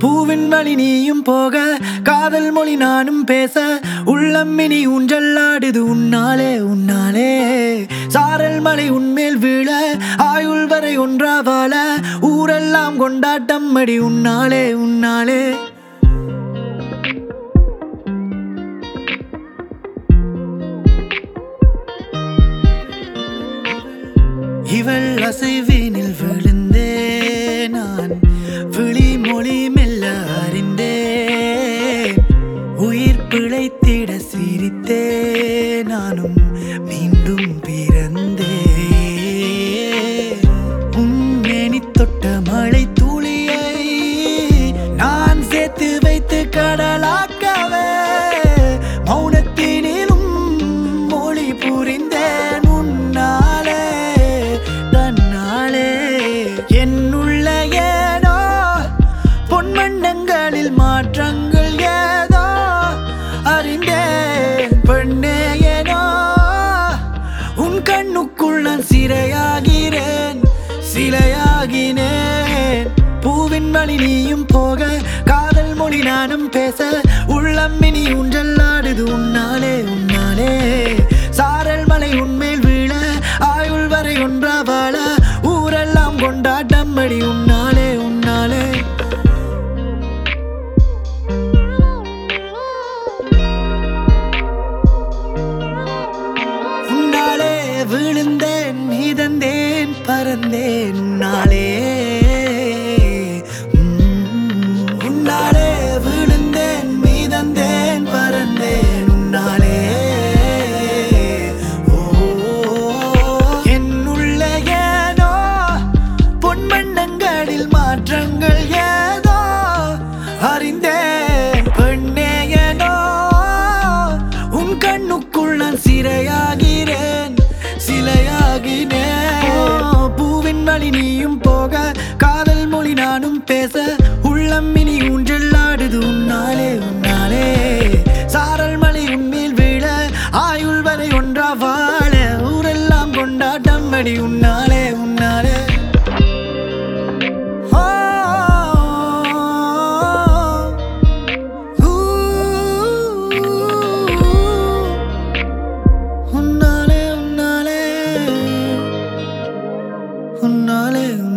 பூவின் வழி நீயும் போக காதல் மொழி நானும் பேச உள்ளம் இனி ஊஞ்சல்லாடுது உன்னாலே உன்னாலே சாரல் மலை உன்மேல் வீழ ஆயுள் வரை ஒன்றா வாழ ஊரெல்லாம் கொண்டாட்டம் அடி உன்னாலே உன்னாலே இவள் அசைவீனில் விழுந்தே நான் விழி மொழி மெல்ல அறிந்தேன் உயிர் பிழைத்திட சிரித்தே நானும் மீண்டும் பிறந்தே உன்னேனி தொட்ட மழை துளியை நான் சேர்த்து வைத்து கடலாக்கவே மௌனத்தினிலும் மொழி புரிந்தேன் உன்னாலே தன்னாலே என்னுள்ள ஏனோ பொன்மண்டங்களில் மாற்றங்கள் ஏதோ அறிந்தேன் பெண்ணே ஏனோ உன் கண்ணுக்குள் நான் சிறையாகிறேன் சிலையாகினேன் பூவின் வழி நீயும் போக காதல் மொழி நானும் பேச உள்ளம் இனி ஊஞ்சல்லாடுது உன்னாலே உன்னாலே சாரல் மலை உன்மேல் வீழ ஆயுள் வரை ஒன்றா வாழ ஊரெல்லாம் கொண்டாட்டம் அடி உன்னாலே உன்னாலே உன்னாலே விழுந்தேன் மிதந்தேன் பறந்தேன் உன்னாலே உம், உன்னாலே விழுந்தேன் மிதந்தேன் பறந்தேன் உன்னாலே ஓ என்னுள்ள ஏனோ பொன்மண்டங்களில் மாற்றங்கள் ஏதோ அறிந்தேன் பெண்ணே ஏனோ உன் கண்ணுக்குள் நான் சிறையாகிறேன் சிலையாகினேன் பூவின் வழி நீயும் போக காதல் மொழி நானும் பேச உள்ளம் இனி ஊஞ்சல்லாடுது உன்னாலே உன்னாலே சாரல் மலை உன்மேல் வீழ ஆயுள் வரை ஒன்றா வாழ ஊரெல்லாம் கொண்டாட்டம் அடி உன்னாலே உன்னாலே ஆ, ஊ, உன்னாலே உன்னாலே உன்னாலே